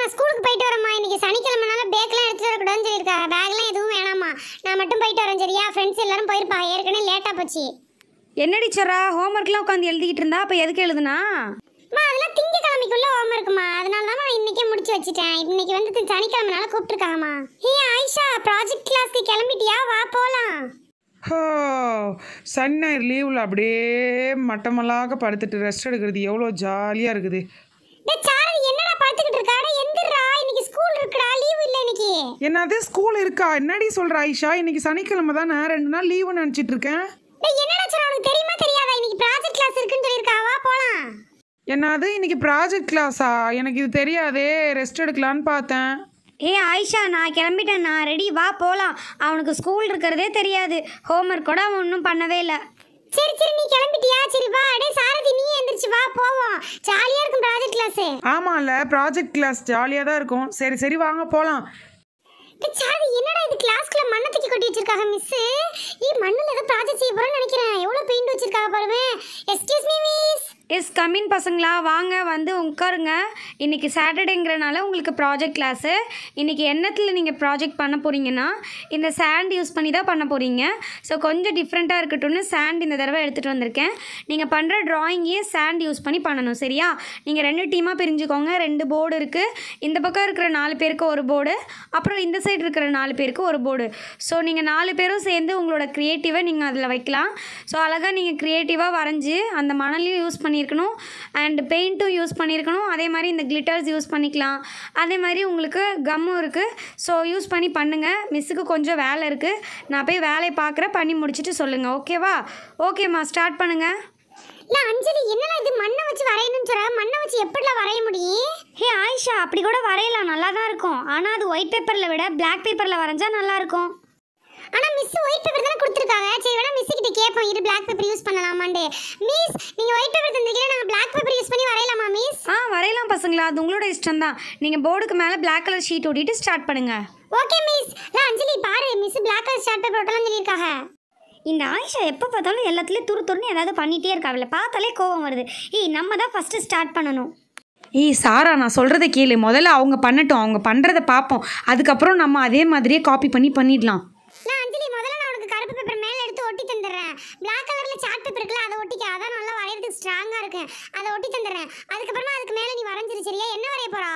நான் ஸ்கூலுக்கு போயிட்டு வரேம்மா இன்னைக்கு சனிக்கிழமைனால பேக்லாம் எடுத்துட்டு வரக்கூடாதுன்னு சொல்லியிருக்காங்க பேக்லாம் எதுவும் வேணாம்மா நான் மட்டும் போயிட்டு வரேன் சரியா ஃப்ரெண்ட்ஸ் எல்லாரும் போயிருப்பா ஏற்கனவே லேட்டாக போச்சு என்னடி சரா ஹோம்ஒர்க்லாம் உட்காந்து எழுதிக்கிட்டு இருந்தா அப்போ எதுக்கு எழுதுனா அம்மா அதெல்லாம் திங்கக்கிழமைக்குள்ள ஹோம் இருக்குமா அதனால தான் நான் இன்னைக்கே முடிச்சு வச்சுட்டேன் இன்னைக்கு வந்து தி- சனிக்கிழமைனால கூப்பிட்டுருக்காங்கம்மா ஹே ஆயிஷா ப்ராஜெக்ட் கிளாஸ்க்கு கிளம்பிட்டியா வா போலாம் ஹோ சனி ஞாயிறு லீவில் அப்படியே மட்டமல்லாக படுத்துட்டு ரெஸ்ட் எடுக்கிறது எவ்வளோ ஜாலியாக இருக்குது டேய் சாரதி என்னடா படுத்துக்கிட்டு இருக்கா டேய் எந்திரா இன்னைக்கு ஸ்கூல் இருக்குடா லீவ் இல்ல இன்னைக்கு என்னது ஸ்கூல் இருக்கா என்னடி சொல்கிற ஆயிஷா இன்னைக்கு சனிக்கிழமை தானே ரெண்டு நாள் லீவு நினச்சிட்டு இருக்கேன் டேய் என்னடா சார் உனக்கு தெரியுமா தெரியாதா இன்னைக்கு ப்ராஜெக்ட் கிளாஸ் இருக்குன்னு சொல்லியிருக்கா வா போலாம் என்னது இன்னைக்கு ப்ராஜெக்ட் கிளாஸா எனக்கு இது தெரியாதே ரெஸ்ட் எடுக்கலான்னு பார்த்தேன் ஏ ஆயிஷா நான் கிளம்பிட்டேன் நான் ரெடி வா போகலாம் அவனுக்கு ஸ்கூல் இருக்கிறதே தெரியாது ஹோம்ஒர்க் கூட அவன் ஒன்றும் பண்ணவே இல்லை சரி சரி நீ கிளம்பிட்டியா சரி வா டேய் சாரதி நீ எந்திரிச்சு வா போவோம் ஜாலியா இருக்கும் ப்ராஜெக்ட் கிளாஸ் ஆமாம்ல ப்ராஜெக்ட் கிளாஸ் ஜாலியாக தான் இருக்கும் சரி சரி வாங்க போகலாம் டேய் சாரதி என்னடா இது கிளாஸ்க்குள்ள மண்ணை தூக்கி கொட்டி வச்சிருக்காங்க மிஸ் ஏ மண்ணுல ஏதோ ப்ராஜெக்ட் செய்ய போறேன்னு நினைக்கிறேன் எவ்வளவு பெயிண்ட் வச்சிருக்காங்க பாருங்க excuse me miss yes coming பசங்களா வாங்க வந்து உட்காருங்க இன்றைக்கி சாட்டர்டேங்கிறனால உங்களுக்கு ப்ராஜெக்ட் கிளாஸு இன்றைக்கி என்னத்தில் நீங்கள் ப்ராஜெக்ட் பண்ண போகிறீங்கன்னா இந்த சாண்ட் யூஸ் பண்ணி தான் பண்ண போகிறீங்க ஸோ கொஞ்சம் டிஃப்ரெண்ட்டாக இருக்கட்டும்னு சாண்ட் இந்த தடவை எடுத்துகிட்டு வந்திருக்கேன் நீங்கள் பண்ணுற ட்ராயிங்கே சாண்ட் யூஸ் பண்ணி பண்ணணும் சரியா நீங்கள் ரெண்டு டீமாக பிரிஞ்சுக்கோங்க ரெண்டு போர்டு இருக்குது இந்த பக்கம் இருக்கிற நாலு பேருக்கு ஒரு போர்டு அப்புறம் இந்த சைடு இருக்கிற நாலு பேருக்கு ஒரு போர்டு ஸோ நீங்கள் நாலு பேரும் சேர்ந்து உங்களோட க்ரியேட்டிவை நீங்கள் அதில் வைக்கலாம் ஸோ அழகாக நீங்கள் க்ரியேட்டிவாக வரைஞ்சி அந்த மணலையும் யூஸ் பண்ணியிருக்கணும் அண்ட் பெயிண்ட்டும் யூஸ் பண்ணியிருக்கணும் அதே மாதிரி இந்த கிளிட்டர்ஸ் யூஸ் பண்ணிக்கலாம் அதே மாதிரி உங்களுக்கு கம்மும் இருக்குது ஸோ யூஸ் பண்ணி பண்ணுங்கள் மிஸ்ஸுக்கு கொஞ்சம் வேலை இருக்குது நான் போய் வேலையை பார்க்குறேன் பண்ணி முடிச்சுட்டு சொல்லுங்கள் ஓகேவா ஓகேம்மா ஸ்டார்ட் பண்ணுங்கள் இல்ல அஞ்சலி என்னடா இது மண்ணை வச்சு வரையணும்னு சொல்ற மண்ணை வச்சு எப்படிலாம் வரைய முடியும் ஹே ஆயிஷா அப்படி கூட வரையலாம் நல்லா தான் இருக்கும் ஆனால் அது ஒயிட் பேப்பரில் விட பிளாக் பேப்பரில் வரைஞ்சா நல்லாயிருக்கும் ஆனா மிஸ் ஒயிட் பேப்பர் தானே கொடுத்துருக்காங்க சரி வேணா மிஸ் கிட்ட கேட்போம் இரு பிளாக் பேப்பர் யூஸ் பண்ணலாமாண்டு மிஸ் நீங்க ஒயிட் பேப்பர் தந்திருக்கீங்க நாங்க பிளாக் பேப்பர் யூஸ் பண்ணி வரையலாமா மிஸ் ஆ வரையலாம் பசங்களா அது உங்களோட இஷ்டம் தான் நீங்கள் போர்டுக்கு மேலே பிளாக் கலர் ஷீட் ஒட்டிட்டு ஸ்டார்ட் பண்ணுங்கள் ஓகே மிஸ் இல்ல அஞ்சலி பாரு miss black colour chart paper ஒட்டலாம் சொல்லியிருக்காங்க இந்த ஆயிஷா எப்போ பார்த்தாலும் எல்லாத்துலேயும் துரு துருன்னு ஏதாவது பண்ணிகிட்டே இருக்கா அவளை பார்த்தாலே கோவம் வருது ஏய் நம்ம தான் ஃபஸ்ட்டு ஸ்டார்ட் பண்ணணும் ஏய் சாரா நான் சொல்கிறத கேளு முதல்ல அவங்க பண்ணட்டும் அவங்க பண்ணுறத பார்ப்போம் அதுக்கப்புறம் நம்ம அதே மாதிரியே காப்பி பண்ணி பண்ணிடலாம் நான் அஞ்சலி முதல்ல நான் உனக்கு கருப்பு பேப்பர் மேல எடுத்து ஒட்டி தந்துடுறேன் பிளாக் கலர்ல சார்ட் பேப்பர் இருக்குல்ல அதை ஒட்டிக்க அதான் நல்லா வரையறதுக்கு ஸ்ட்ராங்கா இருக்கு அதை ஒட்டி தந்துடுறேன் அதுக்கப்புறமா அதுக்கு மேல நீ வரைஞ்சிரு சரியா என்ன வரைய போறா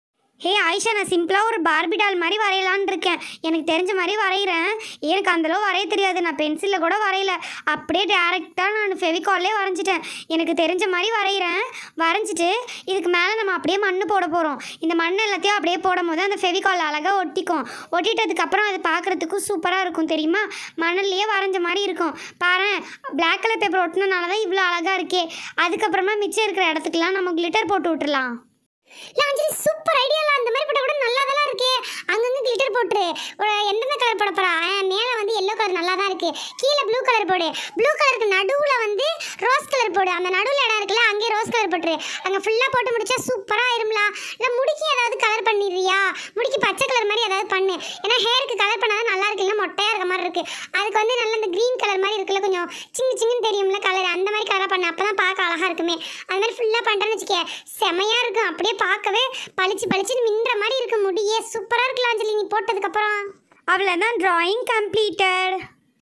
ஹே ஆயிஷா நான் சிம்பிளாக ஒரு பார்பி டால் மாதிரி வரையலான்னு இருக்கேன் எனக்கு தெரிஞ்ச மாதிரி வரைகிறேன் எனக்கு அந்தளவு வரைய தெரியாது நான் பென்சிலில் கூட வரையல அப்படியே டேரெக்டாக நான் ஃபெவிகால்லே வரைஞ்சிட்டேன் எனக்கு தெரிஞ்ச மாதிரி வரைகிறேன் வரைஞ்சிட்டு இதுக்கு மேலே நம்ம அப்படியே மண் போட போகிறோம் இந்த மண் எல்லாத்தையும் அப்படியே போடும் போது அந்த ஃபெவிகால் அழகாக ஒட்டிக்கும் ஒட்டிட்டதுக்கப்புறம் அது பார்க்குறதுக்கும் சூப்பராக இருக்கும் தெரியுமா மணல்லையே வரைஞ்ச மாதிரி இருக்கும் பாரேன் பிளாக் கலர் பேப்பர் ஒட்டினனால தான் இவ்வளோ அழகாக இருக்கே அதுக்கப்புறமா மிச்சம் இருக்கிற இடத்துக்குலாம் நம்ம கிளிட்டர் போட்டு விட்டுறலாம் இல்லை அஞ்சலி சூப்பர் ஐடியாலாம் அந்த மாதிரி போட்டால் கூட நல்லா தான் இருக்கு அங்கங்கே கிளிட்டர் போட்டுரு ஒரு எந்தெந்த கலர் போட போறா மேலே வந்து எல்லோ கலர் நல்லா தான் இருக்கு கீழே ப்ளூ கலர் போடு ப்ளூ கலருக்கு நடுவில் வந்து ரோஸ் கலர் போடு அந்த நடுவில் இடம் இருக்குல்ல அங்கேயே ரோஸ் கலர் போட்டுரு அங்கே ஃபுல்லாக போட்டு முடிச்சா சூப்பராக ஆயிரும்ல இல்லை முடிக்கு ஏதாவது கலர் பண்ணிடுறியா முடிக்கு பச்சை கலர் மாதிரி ஏதாவது பண்ணு ஏன்னா ஹேருக்கு கலர் பண்ணாதான் நல்லா இருக்கு இல்லை மொட்டையாக இருக்க மாதிரி இருக்கு அதுக்கு வந்து நல்ல இந்த க்ரீன் கலர் மாதிரி இருக்குல்ல கொஞ்சம் சின்ன சின்னன்னு தெரியும்ல கலர் அந்த மாதிரி கலராக பண்ணு அப்போ தான் பார்க்க அழகாக இருக்குமே அது மாதிரி ஃபுல்லாக பண்ணுறேன்னு வச்சுக்க செமையாக இருக்கும் அப்படியே பார்க்கவே பளிச்சு பளிச்சுன்னு மின்ற மாதிரி இருக்க முடியே சூப்பராக இருக்கலாம் அஞ்சலி நீ போட்டதுக்கப்புறம் அவ்வளோதான் drawing completed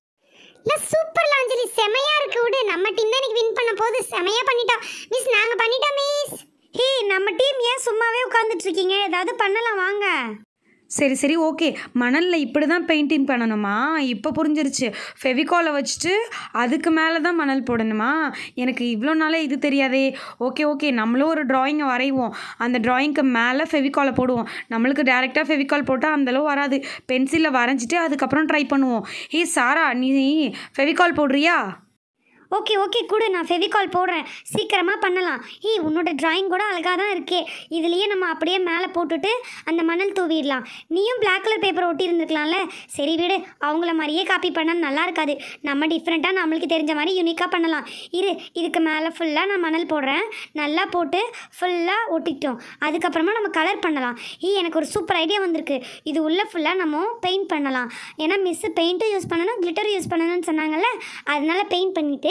இல்லை சூப்பர்ல அஞ்சலி செமையாக இருக்கு விடு நம்ம டீம் தான் இன்னைக்கு வின் பண்ண போது செமையாக பண்ணிட்டோம் மிஸ் நாங்கள் பண்ணிட்டோம் மிஸ் ஹே நம்ம டீம் ஏன் சும்மாவே உட்காந்துட்டு இருக்கீங்க ஏதாவது பண்ணலாம் வாங்க சரி சரி ஓகே மணலில் இப்படி தான் பெயிண்டிங் பண்ணணுமா இப்போ புரிஞ்சிருச்சு ஃபெவிகாலை வச்சுட்டு அதுக்கு மேலே தான் மணல் போடணுமா எனக்கு இவ்வளோ நாளே இது தெரியாதே ஓகே ஓகே நம்மளும் ஒரு ட்ராயிங்கை வரைவோம் அந்த ட்ராயிங்க்கு மேலே ஃபெவிகாலை போடுவோம் நம்மளுக்கு டேரெக்டாக ஃபெவிகால் போட்டால் அந்தளவு வராது பென்சிலில் வரைஞ்சிட்டு அதுக்கப்புறம் ட்ரை பண்ணுவோம் ஏய் சாரா நீ ஃபெவிகால் போடுறியா ஓகே ஓகே கொடு நான் ஃபெவிகால் போடுறேன் சீக்கிரமாக பண்ணலாம் ஏய் உன்னோட டிராயிங் கூட அழகாக தான் இருக்கே இதுலேயே நம்ம அப்படியே மேலே போட்டுட்டு அந்த மணல் தூவிடலாம் நீயும் பிளாக் கலர் பேப்பர் ஒட்டி இருந்திருக்கலாம்ல சரி விடு அவங்கள மாதிரியே காப்பி பண்ணால் நல்லா இருக்காது நம்ம டிஃப்ரெண்ட்டாக நம்மளுக்கு தெரிஞ்ச மாதிரி யூனிக்காக பண்ணலாம் இரு இதுக்கு மேலே ஃபுல்லாக நான் மணல் போடுறேன் நல்லா போட்டு ஃபுல்லாக ஒட்டிக்கிட்டோம் அதுக்கப்புறமா நம்ம கலர் பண்ணலாம் ஏய் எனக்கு ஒரு சூப்பர் ஐடியா வந்திருக்கு இது உள்ள ஃபுல்லாக நம்ம பெயிண்ட் பண்ணலாம் ஏன்னா மிஸ்ஸு பெயிண்ட்டும் யூஸ் பண்ணணும் கிளிட்டர் யூஸ் பண்ணணும்னு சொன்னாங்கல்ல அதனால பெயிண்ட் பண்ணிவிட்டு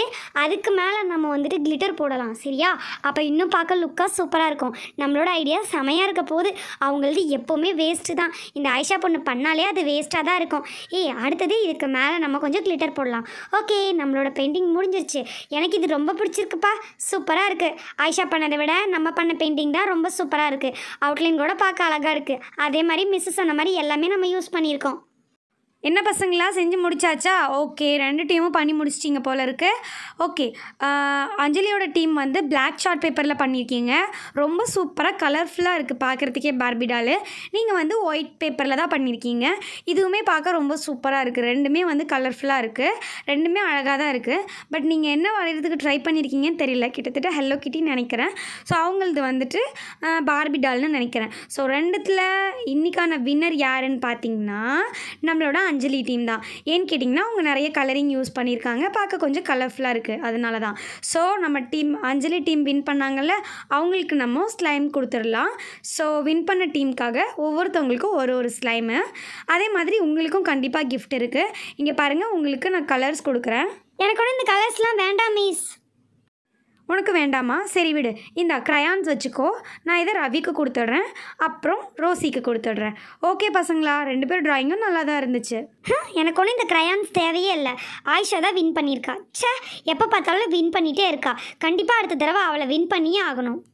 அதுக்கு மேலே நம்ம வந்துட்டு கிளிட்டர் போடலாம் சரியா அப்போ இன்னும் பார்க்க லுக்காக சூப்பராக இருக்கும் நம்மளோட ஐடியா செமையாக இருக்க போது அவங்களது எப்போவுமே வேஸ்ட்டு தான் இந்த ஆயிஷா பொண்ணு பண்ணாலே அது வேஸ்ட்டாக தான் இருக்கும் ஏய் அடுத்தது இதுக்கு மேலே நம்ம கொஞ்சம் கிளிட்டர் போடலாம் ஓகே நம்மளோட பெயிண்டிங் முடிஞ்சிருச்சு எனக்கு இது ரொம்ப பிடிச்சிருக்குப்பா சூப்பராக இருக்குது ஆயிஷா பண்ணதை விட நம்ம பண்ண பெயிண்டிங் தான் ரொம்ப சூப்பராக இருக்குது அவுட்லைன் கூட பார்க்க அழகாக இருக்குது அதே மாதிரி மிஸ் சொன்ன மாதிரி எல்லாமே நம்ம யூஸ் பண்ணியிருக்கோம் என்ன பசங்களா செஞ்சு முடிச்சாச்சா ஓகே ரெண்டு டீமும் பண்ணி முடிச்சிட்டிங்க போல இருக்கு ஓகே அஞ்சலியோட டீம் வந்து பிளாக் ஷார்ட் பேப்பரில் பண்ணியிருக்கீங்க ரொம்ப சூப்பராக கலர்ஃபுல்லாக இருக்குது பார்க்குறதுக்கே பார்பிடால் நீங்கள் வந்து ஒயிட் பேப்பரில் தான் பண்ணியிருக்கீங்க இதுவுமே பார்க்க ரொம்ப சூப்பராக இருக்குது ரெண்டுமே வந்து கலர்ஃபுல்லாக இருக்குது ரெண்டுமே அழகாக தான் இருக்குது பட் நீங்கள் என்ன வரைகிறதுக்கு ட்ரை பண்ணியிருக்கீங்கன்னு தெரியல கிட்டத்தட்ட ஹெல்லோ கிட்டின்னு நினைக்கிறேன் ஸோ அவங்களது வந்துட்டு பார்பிடால்னு நினைக்கிறேன் ஸோ ரெண்டுத்தில் இன்றைக்கான வின்னர் யாருன்னு பார்த்தீங்கன்னா நம்மளோட அஞ்சலி டீம் தான் ஏன்னு கேட்டிங்கன்னா அவங்க நிறைய கலரிங் யூஸ் பண்ணியிருக்காங்க பார்க்க கொஞ்சம் கலர்ஃபுல்லாக இருக்குது அதனால தான் ஸோ நம்ம டீம் அஞ்சலி டீம் வின் பண்ணாங்கல்ல அவங்களுக்கு நம்ம ஸ்லைம் கொடுத்துடலாம் ஸோ வின் பண்ண டீமுக்காக ஒவ்வொருத்தவங்களுக்கும் ஒரு ஒரு ஸ்லைமு அதே மாதிரி உங்களுக்கும் கண்டிப்பாக gift இருக்குது இங்கே பாருங்கள் உங்களுக்கு நான் கலர்ஸ் கொடுக்குறேன் எனக்கு கூட இந்த கலர்ஸ்லாம் வேண்டாம் மிஸ் உனக்கு வேண்டாமா சரி விடு இந்த க்ரையான்ஸ் வச்சுக்கோ நான் இதை ரவிக்கு கொடுத்துட்றேன் அப்புறம் ரோசிக்கு கொடுத்துட்றேன் ஓகே பசங்களா ரெண்டு பேர் ட்ராயிங்கும் நல்லா தான் இருந்துச்சு ஹம், எனக்கு ஒன்றும் இந்த க்ரையான்ஸ் தேவையே இல்லை ஆயிஷா தான் வின் பண்ணியிருக்கா ச்சே எப்போ பார்த்தாலும் வின் பண்ணிகிட்டே இருக்கா கண்டிப்பாக அடுத்த தடவை அவளை வின் பண்ணியே ஆகணும்